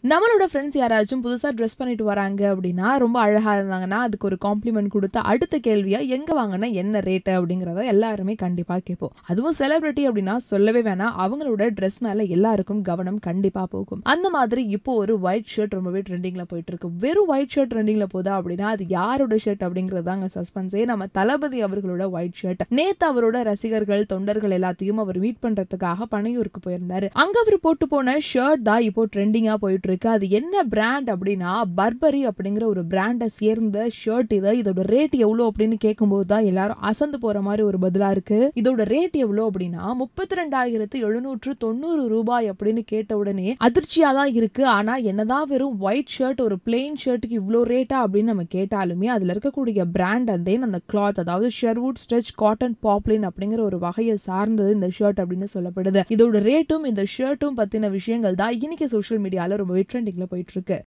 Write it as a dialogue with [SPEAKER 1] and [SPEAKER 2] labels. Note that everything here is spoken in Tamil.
[SPEAKER 1] நம்மளோட ஃப்ரெண்ட்ஸ் யாராச்சும் புதுசா ட்ரெஸ் பண்ணிட்டு வராங்க அப்படின்னா ரொம்ப அழகா இருந்தாங்கன்னா அதுக்கு ஒரு காம்ப்ளிமெண்ட் கொடுத்து அடுத்த கேள்வியா எங்க வாங்கினா என்ன ரேட்டு அப்படிங்கறத எல்லாருமே கண்டிப்பா கேட்போம் அதுவும் செலிபிரிட்டி அப்படின்னா சொல்லவே வேணாம் அவங்களோட ட்ரெஸ் மேல எல்லாருக்கும் கவனம் கண்டிப்பா போகும் அந்த மாதிரி இப்போ ஒரு ஒயிட் ஷர்ட் ரொம்பவே ட்ரெண்டிங்ல போயிட்டு இருக்கு வெறும் ஒயிட் ஷர்ட் ட்ரெண்டிங்ல போதா அப்படின்னா அது யாரோட ஷர்ட் அப்படிங்கிறது தாங்க சஸ்பென்ஸே நம்ம தளபதி அவர்களோட ஒயிட் ஷர்ட் நேத்து அவரோட ரசிகர்கள் தொண்டர்கள் எல்லாத்தையும் அவர் மீட் பண்றதுக்காக பனையூருக்கு போயிருந்தாரு அங்க அவர் போட்டு போன ஷர்ட் தான் இப்போ ட்ரெண்டிங்கா போயிட்டு இருக்கு அது என்ன பிராண்ட் அப்படின்னா பர்பரி அப்படிங்கிற ஒரு பிராண்டை சேர்ந்த ஷர்ட் இது இதோட ரேட் எவ்வளவு அப்படின்னு கேட்கும்போது தான் எல்லாரும் அசந்து போற மாதிரி ஒரு பதிலா இருக்கு இதோட ரேட் எவ்வளவு அப்படின்னா முப்பத்தி ரெண்டாயிரத்து எழுநூற்று தொண்ணூறு ரூபாய் அப்படின்னு கேட்ட உடனே அதிர்ச்சியா தான் இருக்கு ஆனா என்னதான் வெறும் ஒயிட் ஷர்ட் ஒரு பிளெயின் ஷர்ட்டுக்கு இவ்வளோ ரேட்டா அப்படின்னு நம்ம கேட்டாலுமே அதுல இருக்கக்கூடிய பிராண்ட் அண்ட் தென் அந்த கிளாத் அதாவது ஷெர்வுட் ஸ்ட்ரெச் காட்டன் பாப்லின் அப்படிங்கிற ஒரு வகையை சார்ந்தது இந்த ஷர்ட் அப்படின்னு சொல்லப்படுது இதோட ரேட்டும் இந்த ஷர்ட்டும் பத்தின விஷயங்கள் தான் இன்னைக்கு சோஷியல் மீடியால ரொம்பவே ட்ரெண்டிங்ல போயிட்டு இருக்கு